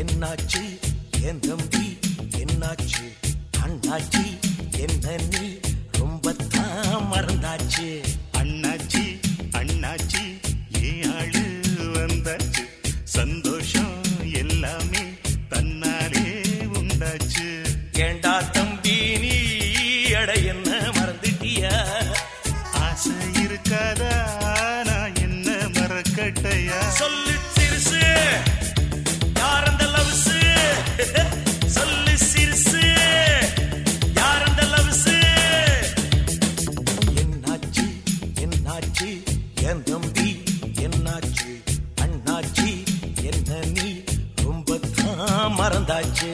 என்னாச்சு என் தம்பி என்னாச்சு அண்ணாச்சி என்ன நீ ரொம்ப தான் மறந்தாச்சு அண்ணாச்சி அண்ணாச்சி ஏ ஆளு வந்தாச்சு சந்தோஷம் எல்லாமே தன்னாலே உண்டாச்சு ஏண்டா தம்பி நீ அட என்ன மறந்துட்டியா ஆசை இருக்காதா நான் என்ன மறக்கட்டையா சொல்லு சிறுசு யார் அந்த லவ்ஸு சொல்லு சிறுசு யார் அந்த லவ்ஸு என்னாச்சு என்னாச்சு என் தம்பி என்னாச்சு அண்ணாச்சி என்ன நீ ரொம்ப தான் மறந்தாச்சு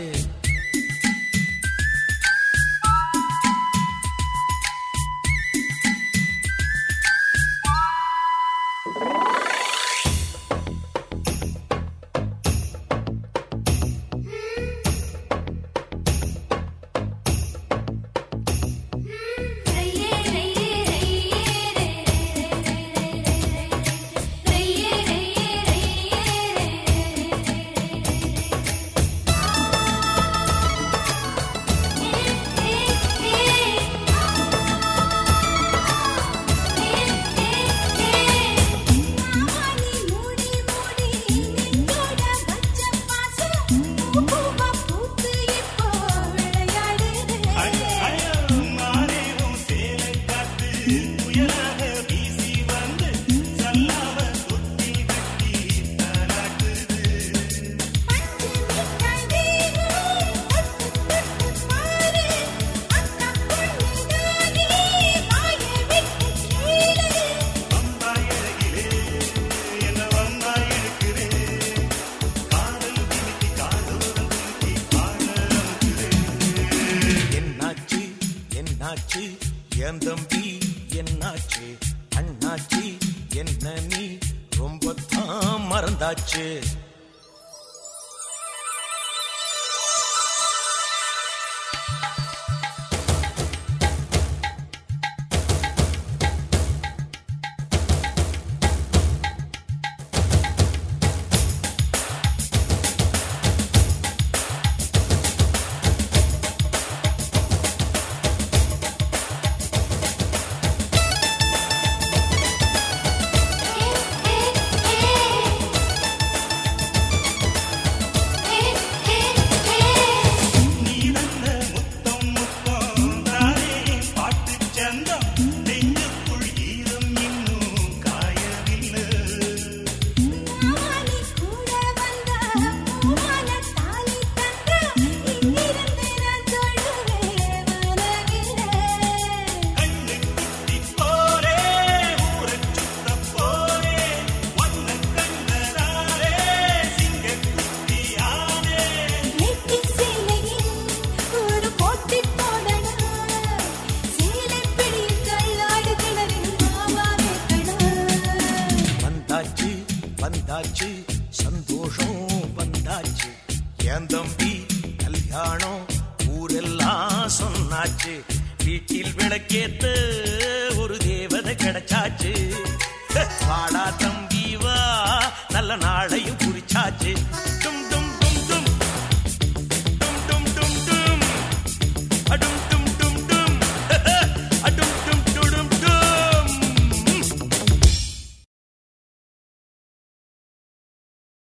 ரையே ரையே ரையே ரையே ரையே மானி மூடி மூடி நெஞ்சோட வச்ச பாசம் பூவா பூத்து இப்போ விளையாடுது மாறேவும் சேலை காத்து புயலாக வீசி வந்து சல்லாவ தொட்டி கட்டி தாலாட்டுது பஞ்சு மிட்டாய் வேணும் தொட்டு தொட்டு பாரு அக்கா பொண்ணுதானே வாய விட்டு கேளு வந்தாய் அழகிலே என்ன வந்தாய் இழுக்குதே காதல் கிணிக்கி காதோரம் கிணிக்கி பாட என்னாச்சு என்னாச்சு என் தம்பி என்னாச்சு அண்ணாச்சி என்ன நீ ரொம்ப தான் மறந்தாச்சு நீ நல்ல முத்தம் முத்தம் தானே பாட்டுச் சந்தம் நெஞ்சுக்குள் ஈரம் இன்னும் காயவில்லை மானி கூட வந்தா பூவான தாலி தந்தா இங்கிருந்து நான் தொழுவேன் மனவிலே கண்ணு குத்தி போரே ஊரச் சுத்தப் போரே வண்ணக் கண்ணதாரே சிங்கக் குட்டியானே நெட்டி சேலையில் ஒரு போட்டி போடணும் சேலை பிடியில் கையாடு கிணறில் மாமா வைக்கணும் வந்தாச்சு வந்தாச்சு சந்தோஷம் வந்தாச்சு என் தம்பி கல்யாணம் ஊரெல்லாம் சொன்னாச்சு வீட்டில் விளக்கேத்த ஒரு தேவதை கிடைச்சாச்சு வாடா தம்பி வா நல்ல நாளையும் குறிச்சாச்சு